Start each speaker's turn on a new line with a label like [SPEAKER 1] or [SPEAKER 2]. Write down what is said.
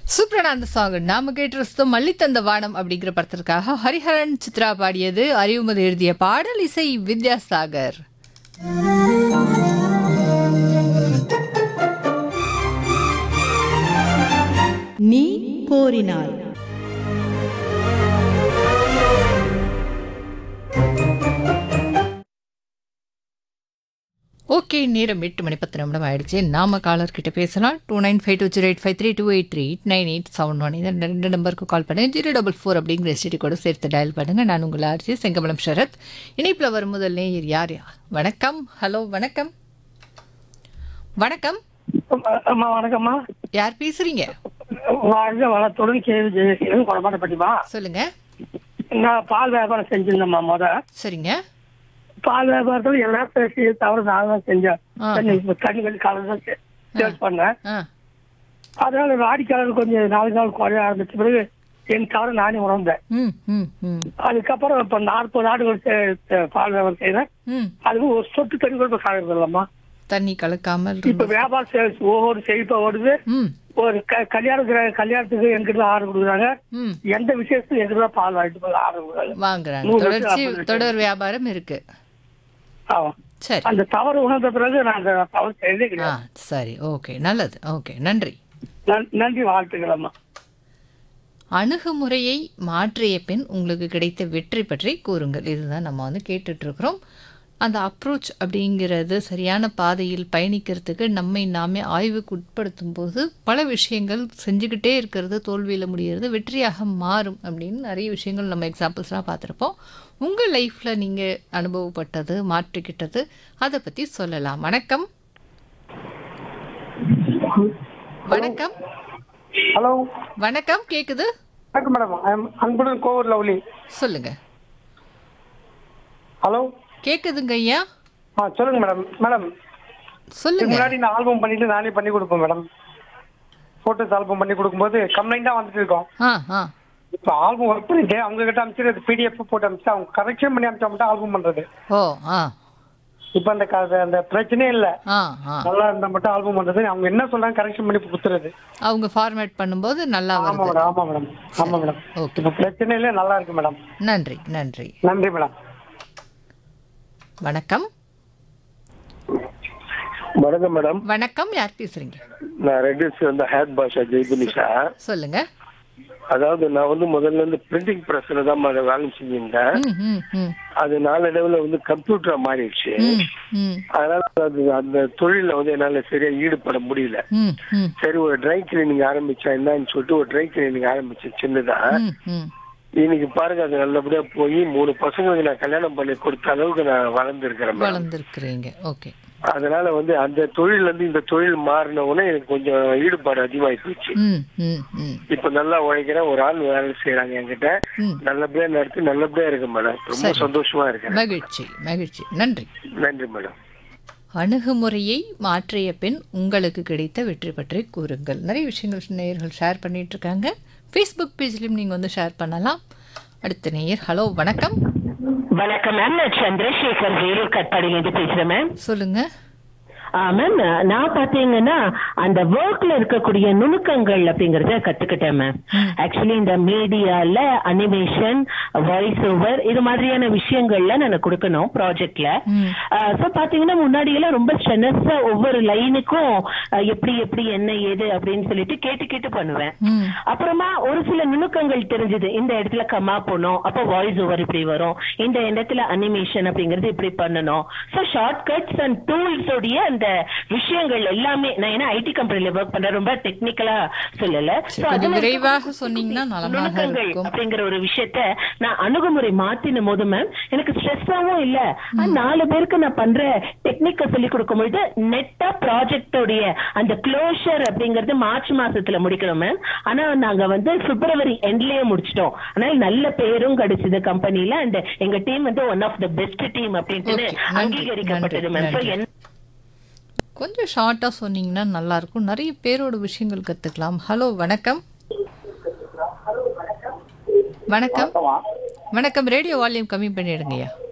[SPEAKER 1] சூப்பரான அந்த சாங் நாம கேட்டு ரசித்தோம் மல்லித்தந்த வானம் அப்படிங்கிற படத்திற்காக ஹரிஹரன் சித்ரா பாடியது அறிவுமதி எழுதிய பாடல் இசை வித்யாசாகர்
[SPEAKER 2] நீ கோரினாய்
[SPEAKER 1] ஓகே நேரம் எட்டு மணி பத்து நிமிடம் ஆயிடுச்சு நாம காலர் கிட்ட பேசலாம் two nine five two zero eight five three two eight three eight nine eight seven one இந்த ரெண்டு நம்பருக்கு கால் பண்ணுங்க ஜீரோ டபுள் ஃபோர் அப்படிங்கிற எஸ்டிடி கூட சேர்த்து டயல் பண்ணுங்க நான் உங்கள் ஆர்ஜி செங்கமலம் சரத் இணைப்பில் வரும் முதல் நேயர் யார் யார் வணக்கம் ஹலோ வணக்கம் வணக்கம்
[SPEAKER 3] அம்மா வணக்கம்மா
[SPEAKER 1] யார் பேசுறீங்க
[SPEAKER 3] வாழ்க வளத்துடன் கேள்வி ஜெயசீலன் குழப்பாட்டப்பட்டிமா
[SPEAKER 1] சொல்லுங்க
[SPEAKER 3] நான் பால் வியாபாரம் செஞ்சிருந்தேம்மா முத
[SPEAKER 1] சரிங்க
[SPEAKER 3] பால் வியாபாரத்தில் எல்லாம் பேசி தவிர நான் தான் செஞ்சேன்
[SPEAKER 1] ஆ.
[SPEAKER 3] தண்ணி தண்ணி கொஞ்சம் கலர் தான் சேல்ஸ் பண்ணேன்
[SPEAKER 1] ஆ
[SPEAKER 3] அதனால வாடிக்கையாளர் கொஞ்சம் நாலு நாள் குறைய ஆரம்பிச்ச பிறகு என் தவிர நானே உணர்ந்தேன்
[SPEAKER 1] ம் ம் ம்
[SPEAKER 3] அதுக்கப்புறம் இப்ப நாற்பது ஆடுகள் செ- செ- பால் வியாபாரம் செய்யறேன்
[SPEAKER 1] ம்
[SPEAKER 3] அதுக்கு ஒரு சொட்டு தண்ணி கூட கலக்கிறது இல்லம்மா
[SPEAKER 1] தண்ணி கலக்காமல்
[SPEAKER 3] இப்ப
[SPEAKER 1] ரொம்ப-
[SPEAKER 3] வியாபாரம் சேல்ஸ் ஒவ்வொரு செழிப்பா ஓடுது
[SPEAKER 1] ம்
[SPEAKER 3] ஒரு க- கல்யாணத்துக்கு கல்யாணத்துக்கு என்கிட்ட தான் ஆர்டர் கொடுக்குறாங்க
[SPEAKER 1] ம்
[SPEAKER 3] எந்த விசேஷத்துக்கு என்கிட்ட தான் பால் வாங்கிட்டு போய் ஆர்டர் கொடுக்குறாங்க
[SPEAKER 1] வாங்குறாங்க
[SPEAKER 3] நூறு
[SPEAKER 1] தொடர்ச்சி
[SPEAKER 3] லிட்டர் ஐம்பது
[SPEAKER 1] தொடர் வியாபாரம் இருக்கு
[SPEAKER 3] ஆமா
[SPEAKER 1] சரி
[SPEAKER 3] அந்த தவறு உணர்ந்த பிறகு நான் அந்த தவறு செய்யவே
[SPEAKER 1] ஆ
[SPEAKER 3] கிடையாது
[SPEAKER 1] சரி ஓகே நல்லது ஓகே நன்றி
[SPEAKER 3] நன்- நன்றி வாழ்த்துக்களம்மா
[SPEAKER 1] அணுகுமுறையை மாற்றிய பின் உங்களுக்கு கிடைத்த வெற்றி பற்றி கூறுங்கள் இதுதான் நம்ம வந்து கேட்டுட்டு இருக்கிறோம் அந்த அப்ரோச் அப்படிங்கிறது சரியான பாதையில் பயணிக்கிறதுக்கு நம்மை நாமே ஆய்வுக்கு உட்படுத்தும் போது பல விஷயங்கள் செஞ்சுக்கிட்டே இருக்கிறது தோல்வியில் முடிகிறது வெற்றியாக மாறும் அப்படின்னு நிறைய விஷயங்கள் நம்ம எக்ஸாம்பிள்ஸ்லாம் பார்த்துருப்போம் உங்கள் லைஃப்பில் நீங்கள் அனுபவப்பட்டது மாற்றிக்கிட்டது அதை பற்றி சொல்லலாம் வணக்கம் வணக்கம்
[SPEAKER 3] ஹலோ
[SPEAKER 1] வணக்கம் கேக்குது
[SPEAKER 3] வணக்கம் மேடம் அன்புடன் கோவூர் லவ்லி
[SPEAKER 1] சொல்லுங்க
[SPEAKER 3] ஹலோ
[SPEAKER 1] கேக்குதுங்க ஐயா
[SPEAKER 3] ஆ சொல்லுங்க மேடம் மேடம் இதுக்கு
[SPEAKER 1] சொல்லுங்க
[SPEAKER 3] முன்னாடி நான் ஆல்பம் பண்ணிட்டு நானே பண்ணி கொடுப்பேன் மேடம் போட்டோஸ் ஆல்பம் பண்ணி கொடுக்கும்போது கம்ப்ளைண்டா வந்துட்டு இருக்கோம்
[SPEAKER 1] ஆ ஆ
[SPEAKER 3] இப்போ ஆல்பம் ஒர்க் பண்ணிட்டு அவங்க கிட்ட அனுப்பிச்சு பிடிஎஃப் போட்டு அனுப்பிச்சு அவங்க கரெக்ஷன் பண்ணி அனுப்பிச்சா மட்டும் ஆல்பம் பண்றது
[SPEAKER 1] ஓ ஆ
[SPEAKER 3] இப்போ அந்த க- அந்த பிரச்சனையே இல்ல
[SPEAKER 1] ஆ ஆ
[SPEAKER 3] நல்லா இருந்தா மட்டும் ஆல்பம் பண்றது அவங்க என்ன சொல்றாங்க கரெக்ஷன் பண்ணி குத்துறது
[SPEAKER 1] அவங்க ஃபார்மேட் பண்ணும்போது நல்லா
[SPEAKER 3] ஆமா
[SPEAKER 1] வருது
[SPEAKER 3] மேடம் ஆமா மேடம் ஆமா மேடம்
[SPEAKER 1] ஓகே
[SPEAKER 3] இப்போ பிரச்சனை இல்லை நல்லா இருக்கு மேடம்
[SPEAKER 1] நன்றி நன்றி
[SPEAKER 3] நன்றி மேடம்
[SPEAKER 1] வணக்கம்
[SPEAKER 4] வணக்கம் மேடம்
[SPEAKER 1] வணக்கம் யார் பேசுறீங்க
[SPEAKER 4] நான் ரெட்டிஸ் வந்து ஹேட் பாஷா ஜெய்புனிஷா
[SPEAKER 1] சொல்லுங்க
[SPEAKER 4] அதாவது நான் வந்து முதல்ல இருந்து பிரிண்டிங் பிரஸ்ல தான் மேடம் வேலை செஞ்சிருந்தேன்
[SPEAKER 1] ம் ம் ம்
[SPEAKER 4] அது நாளடைவுல வந்து கம்ப்யூட்டரா மாறிடுச்சு
[SPEAKER 1] ம் ம்
[SPEAKER 4] அதனால அது அந்த தொழில வந்து என்னால சரியா ஈடுபட முடியல
[SPEAKER 1] ம் ம்
[SPEAKER 4] சரி ஒரு ட்ரை கிளீனிங் ஆரம்பிச்சா என்னன்னு சொல்லிட்டு ஒரு ட்ரை கிளீனிங் ஆரம்பிச்சேன் சின்னதா
[SPEAKER 1] ம் ம்
[SPEAKER 4] இன்னைக்கு பாருங்க அது நல்லபடியா போய் மூணு பசங்களுக்கு நான் கல்யாணம் பண்ணி கொடுத்த அளவுக்கு நான் வளர்ந்துருக்கிறேன் மேடம்
[SPEAKER 1] வளர்ந்துருக்குறீங்க ஓகே
[SPEAKER 4] அதனால வந்து அந்த தொழில இருந்து இந்த தொழில் மாறின உடனே எனக்கு கொஞ்சம் ஈடுபாடு அதிகமாகி போச்சு
[SPEAKER 1] ம் ம் ம்
[SPEAKER 4] இப்ப நல்லா உழைக்கிறேன் ஒரு ஆள் வேலை செய்யறாங்க என்கிட்ட
[SPEAKER 1] ம்
[SPEAKER 4] நல்லபடியா நடத்தி நல்லபடியா இருக்கு மேடம் ரொம்ப
[SPEAKER 1] சரி.
[SPEAKER 4] சந்தோஷமா இருக்கேன்
[SPEAKER 1] மகிழ்ச்சி மகிழ்ச்சி நன்றி
[SPEAKER 4] நன்றி மேடம்
[SPEAKER 1] அணுகுமுறையை மாற்றிய பின் உங்களுக்கு கிடைத்த வெற்றி பற்றி கூறுங்கள் நிறைய விஷயங்கள் நேயர்கள் ஷேர் பண்ணிட்டு இருக்காங்க ஃபேஸ்புக் பேஜ்லையும் நீங்கள் வந்து ஷேர் பண்ணலாம் அடுத்த நேயர் ஹலோ வணக்கம்
[SPEAKER 5] வணக்கம் மேம் நான் சந்திரசேகர் வேலூர் கட்பாடியிலேருந்து பேசுறேன் மேம்
[SPEAKER 1] சொல்லுங்க
[SPEAKER 5] ஆ, மேம் நான் பாத்தீங்கன்னா அந்த ஒர்க்ல இருக்கக்கூடிய நுணுக்கங்கள் அப்படிங்கறத கத்துக்கிட்டேன் மேம் ஆக்சுவலி இந்த மீடியால அனிமேஷன் வாய்ஸ் ஓவர் இது மாதிரியான விஷயங்கள்ல நான் கொடுக்கணும் ப்ராஜெக்ட்ல
[SPEAKER 1] ம்.
[SPEAKER 5] சோ பாத்தீங்கன்னா முன்னாடி எல்லாம் ரொம்ப ஸ்ட்ரெனஸா ஒவ்வொரு லைனுக்கும் எப்படி எப்படி என்ன ஏது அப்படின்னு சொல்லிட்டு கேட்டு கேட்டு பண்ணுவேன்
[SPEAKER 1] ம்
[SPEAKER 5] அப்புறமா ஒரு சில நுணுக்கங்கள் தெரிஞ்சது இந்த இடத்துல கமா போனோம் அப்ப வாய்ஸ் ஓவர் இப்படி வரும் இந்த இடத்துல அனிமேஷன் அப்படிங்கறது இப்படி பண்ணணும் so shortcuts and tools உடைய அந்த விஷயங்கள் எல்லாமே நான் ஏன்னா ஐடி கம்பெனில ஒர்க் பண்றேன் ரொம்ப டெக்னிக்கலா சொல்லல
[SPEAKER 1] சரி,
[SPEAKER 5] So
[SPEAKER 1] கொஞ்சம்
[SPEAKER 5] அதுல
[SPEAKER 1] விரைவாக
[SPEAKER 5] இருக்க
[SPEAKER 1] சொன்னீங்கன்னா நலமாக
[SPEAKER 5] நுணுக்கங்கள்
[SPEAKER 1] இருக்கும்.
[SPEAKER 5] அப்படிங்கிற ஒரு விஷயத்த நான் அணுகுமுறை மாத்தின போது மேம் எனக்கு ஸ்ட்ரெஸ்ஸாவும் இல்ல ஆனா, நாலு பேருக்கு நான் பண்ற டெக்னிக்க சொல்லி கொடுக்கும் பொழுது நெட்டா ப்ராஜெக்டோடைய அந்த க்ளோஷர் அப்படிங்கறது மார்ச் மாசத்துல முடிக்கணும் மேம் ஆனா நாங்க வந்து பிப்ரவரி எண்ட்லயே முடிச்சிட்டோம் அதனால நல்ல பேரும் கிடைச்சது கம்பெனில அண்ட் எங்க டீம் வந்து one of the best team அப்படின்ட்டு
[SPEAKER 1] Okay, நன்றி,
[SPEAKER 5] அங்கீகரிக்கப்பட்டது
[SPEAKER 1] நன்றி,
[SPEAKER 5] மேம் So,
[SPEAKER 1] நன்றி.
[SPEAKER 5] என்ன
[SPEAKER 1] கொஞ்சம் ஷார்ட்டாக சொன்னீங்கன்னா நல்லா இருக்கும் நிறைய பேரோட விஷயங்கள் கற்றுக்கலாம் ஹலோ வணக்கம் வணக்கம் வணக்கம் ரேடியோ வால்யூம் கம்மி பண்ணிடுங்கய்யா